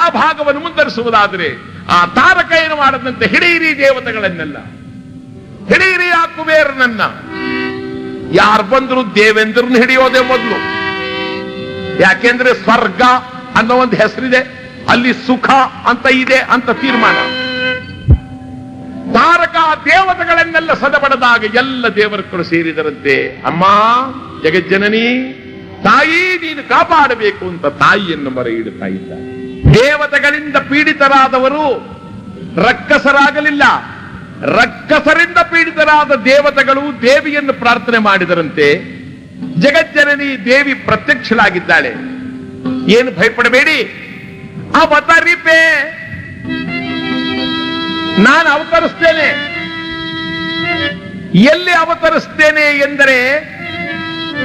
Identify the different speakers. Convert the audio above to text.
Speaker 1: ಭಾಗವನ್ನು ಮುಂದರಿಸುವುದಾದರೆ ಆ ತಾರಕ ಏನು ಮಾಡದಂತೆ ಹಿಡಿಯಿರಿ ದೇವತೆಗಳನ್ನೆಲ್ಲ ಹಿಡಿಯಿರಿ ಆ ಕುಬೇರನನ್ನ ಯಾರು ಬಂದ್ರು ದೇವೇಂದ್ರನ್ ಹಿಡಿಯೋದೇ ಮೊದಲು ಯಾಕೆಂದ್ರೆ ಸ್ವರ್ಗ ಅನ್ನೋ ಒಂದು ಹೆಸರಿದೆ ಅಲ್ಲಿ ಸುಖ ಅಂತ ಇದೆ ಅಂತ ತೀರ್ಮಾನ ತಾರಕ ದೇವತೆಗಳನ್ನೆಲ್ಲ ಸದಬಡದಾಗ ಎಲ್ಲ ದೇವರುಗಳು ಸೇರಿದರಂತೆ ಅಮ್ಮ ಜಗಜ್ಜನನಿ ತಾಯಿ ನೀನು ಕಾಪಾಡಬೇಕು ಅಂತ ತಾಯಿಯನ್ನು ಮೊರೆ ಇಡುತ್ತಾ ಇದ್ದಾರೆ ದೇವತೆಗಳಿಂದ ಪೀಡಿತರಾದವರು ರಕ್ಕಸರಾಗಲಿಲ್ಲ ರಕ್ಕಸರಿಂದ ಪೀಡಿತರಾದ ದೇವತೆಗಳು ದೇವಿಯನ್ನು ಪ್ರಾರ್ಥನೆ ಮಾಡಿದರಂತೆ ಜಗಜ್ಜನನಿ ದೇವಿ ಪ್ರತ್ಯಕ್ಷಳಾಗಿದ್ದಾಳೆ ಏನು ಭಯಪಡಬೇಡಿ ಅವತರಿಪೆ ನಾನು ಅವತರಿಸ್ತೇನೆ ಎಲ್ಲಿ ಅವತರಿಸ್ತೇನೆ ಎಂದರೆ